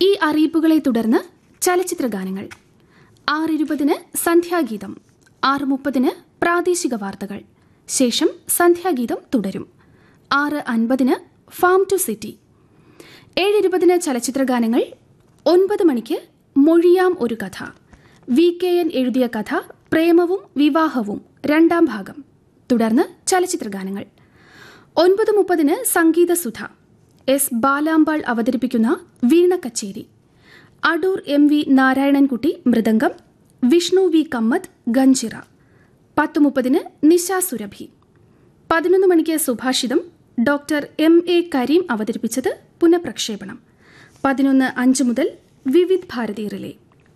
ഈ അറിയിപ്പുകളെ തുടർന്ന് ചലച്ചിത്ര ഗാനങ്ങൾ ആറ് ഇരുപതിന് സന്ധ്യാഗീതം ആറ് മുപ്പതിന് പ്രാദേശിക വാർത്തകൾ ശേഷം സന്ധ്യാഗീതം തുടരും ആറ് അൻപതിന് ഫാം ടു സിറ്റി ഏഴ് ഇരുപതിന് ചലച്ചിത്ര ഗാനങ്ങൾ ഒൻപത് മണിക്ക് മൊഴിയാം ഒരു കഥ വി കെ എൻ എഴുതിയ കഥ പ്രേമവും വിവാഹവും രണ്ടാം ഭാഗം തുടർന്ന് ചലച്ചിത്ര ഗാനങ്ങൾ ഒൻപത് മുപ്പതിന് സംഗീതസുധ എസ് ബാലാമ്പാൾ അവതരിപ്പിക്കുന്ന വീണ കച്ചേരി Adoor M V Narayanankutty mridangam Vishnu V Kammath ganjira പത്ത് മുപ്പതിന് നിശ സുരഭി പതിനൊന്ന് മണിക്ക് സുഭാഷിതം ഡോക്ടർ എം എ കരീം അവതരിപ്പിച്ചത് പുനഃപ്രക്ഷേപണം പതിനൊന്ന് അഞ്ച് മുതൽ വിവിധ് ഭാരതി റിലേ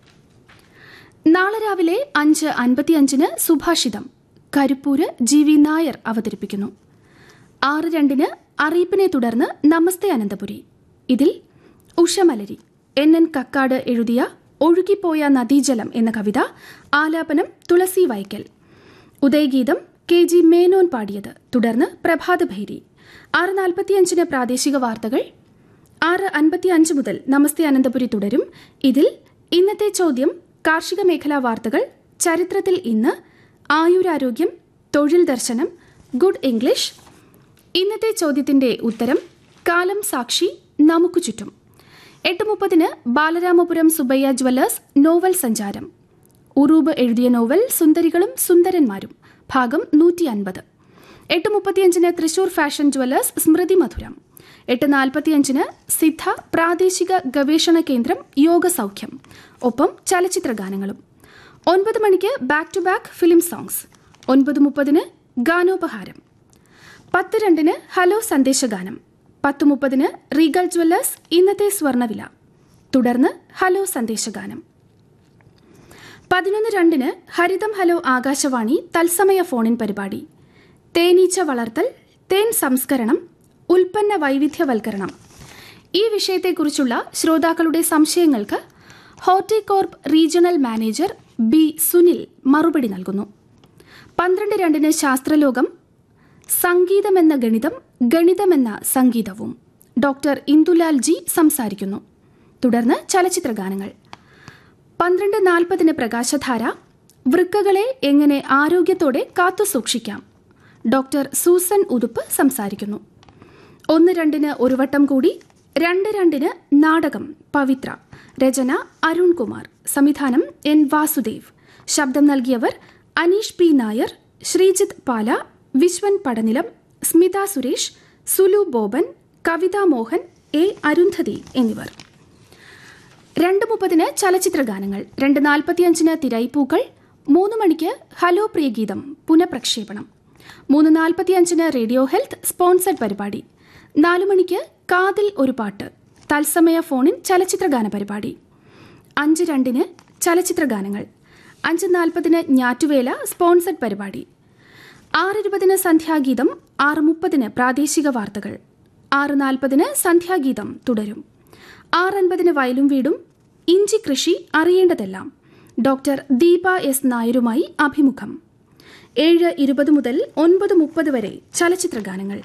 നാളെ രാവിലെ അഞ്ച് അൻപത്തിയഞ്ചിന് സുഭാഷിതം കരുപ്പൂര് ജി വി നായർ അവതരിപ്പിക്കുന്നു ആറ് രണ്ടിന് അറിയിപ്പിനെ തുടർന്ന് നമസ്തേ അനന്തപുരി ഇതിൽ ഉഷമലരി എൻ എൻ കക്കാട് എഴുതിയ ഒഴുകിപ്പോയ നദീജലം എന്ന കവിത ആലാപനം തുളസി വൈക്കൽ ഉദയഗീതം കെ ജി മേനോൻ പാടിയത് തുടർന്ന് പ്രഭാതഭൈരി ആറ് നാൽപ്പത്തിയഞ്ചിന് പ്രാദേശിക വാർത്തകൾ ആറ് അൻപത്തിയഞ്ച് മുതൽ നമസ്തേ അനന്തപുരി തുടരും ഇതിൽ ഇന്നത്തെ ചോദ്യം കാർഷിക മേഖലാ വാർത്തകൾ ചരിത്രത്തിൽ ഇന്ന് ആയുരാരോഗ്യം തൊഴിൽ ദർശനം ഗുഡ് ഇംഗ്ലീഷ് ഇന്നത്തെ ചോദ്യത്തിന്റെ ഉത്തരം കാലം സാക്ഷി നമുക്ക് ചുറ്റും എട്ട് മുപ്പതിന് ബാലരാമപുരം സുബയ്യ ജ്വല്ലേഴ്സ് നോവൽ സഞ്ചാരം ഉറൂബ് എഴുതിയ നോവൽ സുന്ദരികളും സുന്ദരന്മാരും ഭാഗം നൂറ്റി അൻപത് എട്ട് മുപ്പത്തിയഞ്ചിന് തൃശൂർ ഫാഷൻ ജ്വല്ലേഴ്സ് സ്മൃതി മധുരം എട്ട് നാൽപ്പത്തിയഞ്ചിന് സിദ്ധ പ്രാദേശിക ഗവേഷണ കേന്ദ്രം യോഗ സൗഖ്യം ഒപ്പം ചലച്ചിത്ര ഗാനങ്ങളും ഒൻപത് മണിക്ക് back to back film songs ഒൻപത് മുപ്പതിന് ഗാനോപഹാരം പത്ത് രണ്ടിന് ഹലോ സന്ദേശഗാനം പത്ത് മുപ്പതിന് റീഗൽ ജ്വല്ലേഴ്സ് ഇന്നത്തെ സ്വർണ്ണവില തുടർന്ന് ഹലോ സന്ദേശഗാനം പതിനൊന്ന് രണ്ടിന് ഹരിതം ഹലോ ആകാശവാണി തത്സമയ ഫോണിൻ പരിപാടി തേനീച്ച വളർത്തൽ തേൻ സംസ്കരണം ഉൽപ്പന്ന വൈവിധ്യവൽക്കരണം ഈ വിഷയത്തെക്കുറിച്ചുള്ള ശ്രോതാക്കളുടെ സംശയങ്ങൾക്ക് Horticorp regional manager B Sunil മറുപടി നൽകുന്നു പന്ത്രണ്ട് രണ്ടിന് ശാസ്ത്രലോകം സംഗീതമെന്ന ഗണിതം ഗണിതമെന്ന സംഗീതവും ഡോക്ടർ ഇന്ദുലാൽ ജി സംസാരിക്കുന്നു തുടർന്ന് ചലച്ചിത്ര ഗാനങ്ങൾ പന്ത്രണ്ട് നാൽപ്പതിന് പ്രകാശധാര വൃക്കകളെ എങ്ങനെ ആരോഗ്യത്തോടെ കാത്തുസൂക്ഷിക്കാം ഡോക്ടർ സൂസൻ ഉതുപ്പ് സംസാരിക്കുന്നു ഒന്ന് രണ്ടിന് ഒരു വട്ടം കൂടി രണ്ട് രണ്ടിന് നാടകം പവിത്ര രചന അരുൺ കുമാർ സംവിധാനം എൻ വാസുദേവ് ശബ്ദം നൽകിയവർ അനീഷ് പി നായർ ശ്രീജിത്ത് പാല വിശ്വൻ പടനിലം സ്മിത സുരേഷ് സുലു ബോബൻ കവിത മോഹൻ എ അരുന്ധതി എന്നിവർ രണ്ട് മുപ്പതിന് ചലച്ചിത്ര ഗാനങ്ങൾ രണ്ട് നാൽപ്പത്തിയഞ്ചിന് തിരൈപ്പൂക്കൾ മൂന്ന് മണിക്ക് ഹലോ പ്രിയഗീതം പുനഃപ്രക്ഷേപണം മൂന്ന് നാൽപ്പത്തിയഞ്ചിന് റേഡിയോ ഹെൽത്ത് സ്പോൺസർഡ് പരിപാടി നാലു മണിക്ക് കാതിൽ ഒരു പാട്ട് തത്സമയ ഫോണിൻ ചലച്ചിത്ര ഗാന പരിപാടി അഞ്ച് രണ്ടിന് ചലച്ചിത്ര ഗാനങ്ങൾ അഞ്ച് നാൽപ്പതിന് ഞാറ്റുവേല സ്പോൺസർഡ് പരിപാടി ആറ് ഇരുപതിന് സന്ധ്യാഗീതം ആറ് മുപ്പതിന് പ്രാദേശിക വാർത്തകൾ ആറ് നാൽപ്പതിന് സന്ധ്യാഗീതം തുടരും ആറ് അൻപതിന് വയലും വീടും ഇഞ്ചി കൃഷി അറിയേണ്ടതെല്ലാം ഡോക്ടർ ദീപ എസ് നായരുമായി അഭിമുഖം ഏഴ് ഇരുപത് മുതൽ ഒൻപത് മുപ്പത് വരെ ചലച്ചിത്ര ഗാനങ്ങൾ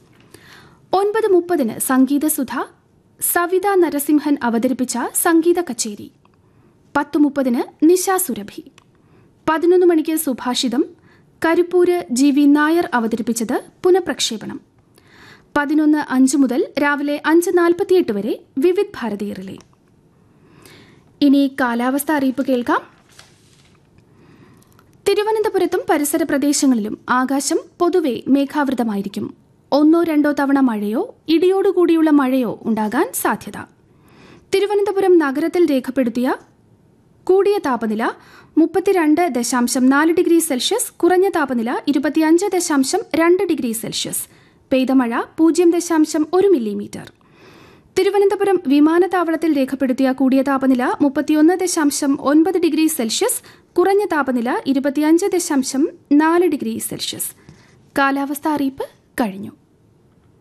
ഒൻപത് മുപ്പതിന് സംഗീതസുധ സവിത നരസിംഹൻ അവതരിപ്പിച്ച സംഗീത കച്ചേരി പത്ത് മുപ്പതിന് നിശ സുരഭി പതിനൊന്ന് മണിക്ക് സുഭാഷിതം കരുപ്പൂര് ജി വി നായർ അവതരിപ്പിച്ചത് പുനഃപ്രക്ഷേപണം പതിനൊന്ന് അഞ്ച് മുതൽ രാവിലെ അഞ്ച് നാൽപ്പത്തിയെട്ട് വരെ വിവിധ് ഭാരതി റിലേ ഇനി കാലാവസ്ഥ അറിയിപ്പ് കേൾക്കാം തിരുവനന്തപുരത്തും പരിസര പ്രദേശങ്ങളിലും ആകാശം പൊതുവെ മേഘാവൃതമായിരിക്കും ഒന്നോ രണ്ടോ തവണ മഴയോ ഇടിയോടുകൂടിയുള്ള മഴയോ ഉണ്ടാകാൻ സാധ്യത തിരുവനന്തപുരം നഗരത്തിൽ രേഖപ്പെടുത്തിയ കൂടിയ താപനില മുപ്പത്തിരണ്ട് ദശാംശം നാല് ഡിഗ്രി സെൽഷ്യസ് കുറഞ്ഞ താപനില ഇരുപത്തിയഞ്ച് ദശാംശം രണ്ട് ഡിഗ്രി സെൽഷ്യസ് പെയ്ത മഴ പൂജ്യം ദശാംശം ഒരു മില്ലിമീറ്റർ തിരുവനന്തപുരം വിമാനത്താവളത്തിൽ രേഖപ്പെടുത്തിയ കൂടിയ താപനില മുപ്പത്തിയൊന്ന് ദശാംശം ഒൻപത് ഡിഗ്രി സെൽഷ്യസ് കുറഞ്ഞ താപനില ഇരുപത്തിയഞ്ച് ദശാംശം നാല് ഡിഗ്രി സെൽഷ്യസ് കാലാവസ്ഥ അറിയിപ്പ് കഴിഞ്ഞു